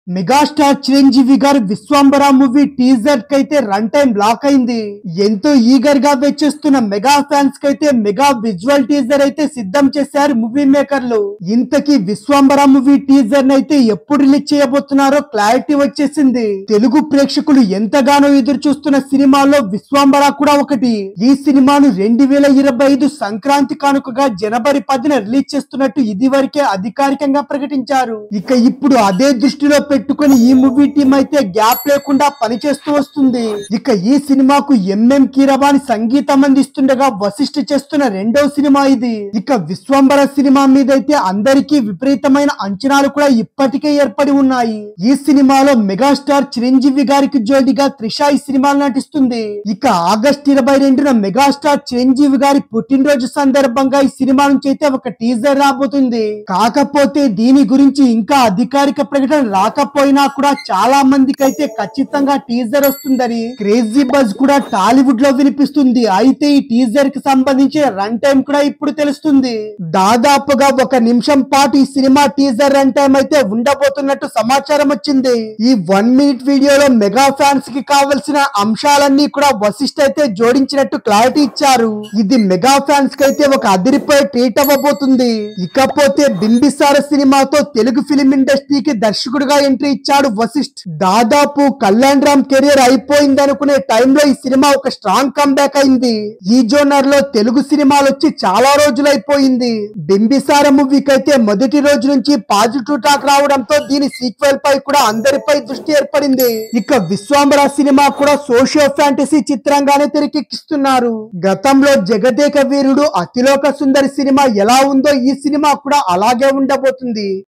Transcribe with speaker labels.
Speaker 1: megastar Chiranjeevi గారి Vishwambhara movie teaser కైతే run time lock అయింది ఎంతో ఈగర్ గా వెచ్చిస్తున్న మెగా ఫ్యాన్స్ కైతే మెగా విజువల్ టీజర్ అయితే సిద్ధం చేశారు మూవీ మేకర్లు ఇంతకీ విశ్వంబర మూవీ టీజర్ అయితే ఎప్పుడు రిలీజ్ చేయబోతున్నారో క్లారిటీ వచ్చేసింది తెలుగు ప్రేక్షకులు ఎంతగానో ఎదురు చూస్తున్న సినిమాలో విశ్వంబర కూడా ఒకటి ఈ సినిమాను రెండు వేల ఇరవై ఐదు సంక్రాంతి కానుకగా జనవరి పదిన రిలీజ్ చేస్తున్నట్టు ఇది వరకే అధికారికంగా ప్రకటించారు ఇక ఇప్పుడు అదే దృష్టిలో పెట్టుకుని ఈ మూవీ టీం అయితే గ్యాప్ లేకుండా పనిచేస్తూ వస్తుంది ఇక ఈ సినిమాకు ఎంఎం కీరవాణి సంగీతం అందిస్తుండగా వశిష్ఠ చేస్తున్న రెండో సినిమా ఇది ఇక విశ్వంబర సినిమా మీద అయితే అందరికీ విపరీతమైన అంచనాలు కూడా ఇప్పటికే ఏర్పడి ఉన్నాయి ఈ సినిమాలో మెగాస్టార్ చిరంజీవి గారికి జోడిగా త్రిష ఈ సినిమాలో నటిస్తుంది ఇక ఆగస్ట్ ఇరవై రెండున మెగాస్టార్ చిరంజీవి గారి పుట్టినరోజు సందర్భంగా ఈ సినిమా నుంచి అయితే ఒక టీజర్ రాబోతుంది కాకపోతే దీని గురించి ఇంకా అధికారిక ప్రకటన రాకపోయినా కూడా చాలా మందికి అయితే ఖచ్చితంగా టీజర్ వస్తుందని క్రేజీ బజ్ కూడా టాలీవుడ్ లో వినిపిస్తుంది అయితే ఈ టీజర్ కి సంబంధించిన రన్ టైం కూడా ఇప్పుడు తెలుస్తుంది దాదాపుగా ఒక నిమిషం పాటు ఈ సినిమా టీజర్ రన్ టైం అయితే ఉండబోతున్నట్టు సమాచారం వచ్చింది ఈ వన్ మినిట్ వీడియోలో మెగా ఫ్యాన్స్ కి కావలసిన అంశాలన్నీ కూడా వశిష్ఠ అయితే జోడించినట్టు క్లారిటీ ఇచ్చారు ఇది మెగా ఫ్యాన్స్ కి అయితే ఒక అదిరిపోయే ట్రీట్ అవ్వబోతుంది ఇకపోతే బింబిసార సినిమాతో తెలుగు ఫిలిం ఇండస్ట్రీకి దర్శకుడిగా ఎంట్రీ ఇచ్చాడు వశిష్ఠ్ దాదాపు కళ్యాణ్ రామ్ కెరీర్ అయిపోయింది అనుకునే టైంలో ఈ సినిమా ఒక స్ట్రాంగ్ కంబ్యాక్ అయింది ఈ జోనర్ లో తెలుగు సినిమాలు వచ్చి చాలా రోజులైపోయింది బింబిసార మూవీకి అయితే మొదటి రోజు నుంచి పాజిటివ్ టాక్ రావడంతో దీని సీక్వెల్ పై కూడా అందరిపై దృష్టి ఏర్పడింది ఇక విశ్వాంబర సినిమా కూడా సోషియో ఫ్యాంటసీ చిత్రంగానే తెరకెక్కిస్తున్నారు గతంలో జగదేక వీరుడు అతిలోక సుందరి సినిమా ఎలా ఉందో ఈ సినిమా కూడా అలాగే ఉండబోతుంది